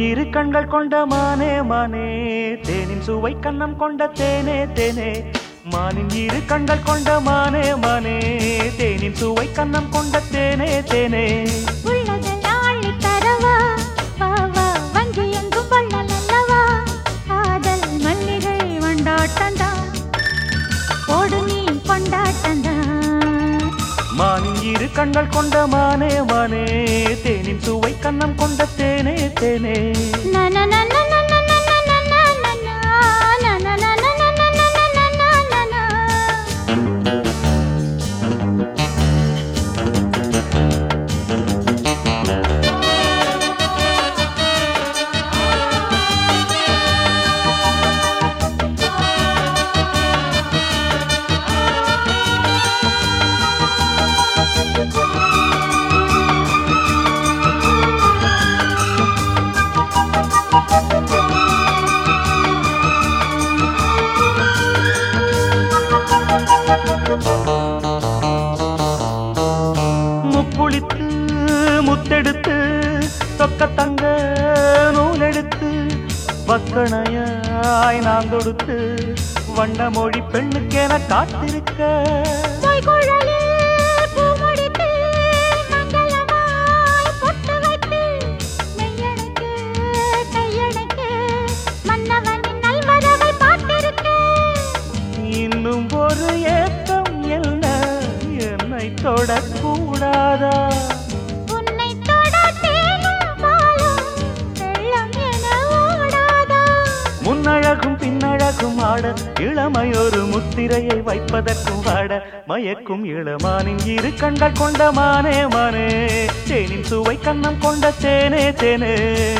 இரு கண்கள் கொண்ட மானே மானே தேனின் சுவை கண்ணம் கொண்ட தேனே தேனே மானின் இரு கண்கள் கொண்ட மானே மானே தேனின் சுவை கண்ணம் கொண்ட தேனே தேனே உள்ளதெல்லாம் அள்ளித் தரவா வா வா வஞ்சி எங்கும் கொள்ளல் அல்லவா காதல் மல்லிகை வண்டாட்டந்தான் ஓடு நீ கொண்டாட்டந்தான் மானின் இரு கண்கள் கொண்ட மானே மானே தேனின் சுவை கண்ணம் கொண்ட தேனே தேனே முப்புளித்து முத்தெடுத்து தொக்க தங்க நூலெடுத்து வக்கணையாய் நான் தொடுத்து வண்ண மொழி பெண்ணுக்கென காத்திருக்க இன்னும் ஒரு ஏக்கம் என்ன என்னை தொடக்கூடாதா முன்னழகும் பின்னழகும் ஆட இளமையொரு முத்திரையை வைப்பதற்கும் வாட மயக்கும் இளமானின் இரு கண்கள் கொண்ட மானே மானே தேனின் சுவை கண்ணம் கொண்ட தேனே தேனே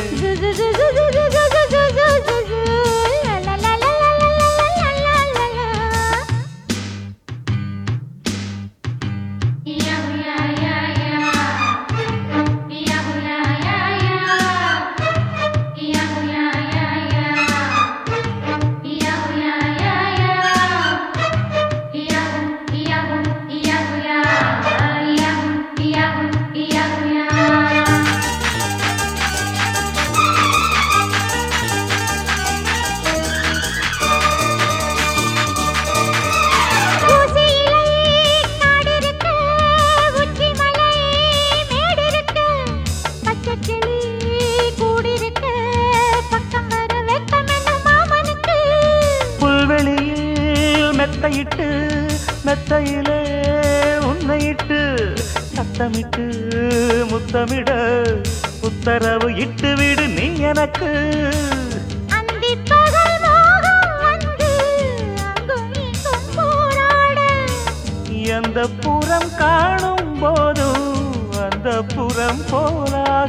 புல்வெளியில் மெத்தையிட்டு மெத்தையிலே உன்னையிட்டு சத்தமிட்டு முத்தமிட உத்தரவு இட்டு விடு நீ எனக்கு எந்த புறம் காணும் போதும் அந்த புறம் போலாக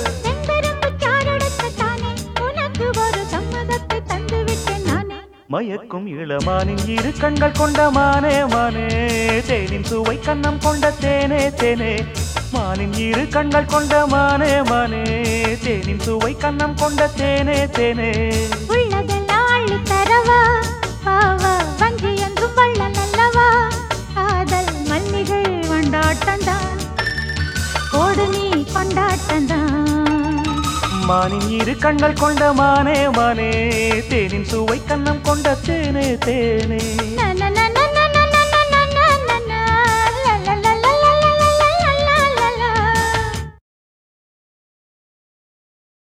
மயக்கும் இளமானின் இரு கண்கள் கொண்ட மானே மானே தேனின் சுவை கண்ணம் கொண்ட தேனே தேனே மானின் இரு கண்கள் கொண்ட மானே மானே தேனின் சுவை கண்ணம் கொண்ட தேனே தேனே உள்ளதெல்லாம் அள்ளித் தரவா வா வா வஞ்சி என்றும் வள்ளல் அல்லவா காதல் மல்லிகை வண்டாட்டந்தான் ஓடு நீ கொண்டாட்டந்தான் மானின் இரு கண்கள் கொண்ட மானே மானே தேனின் சுவை கண்ணம் கொண்ட தேனே தேனே நன நன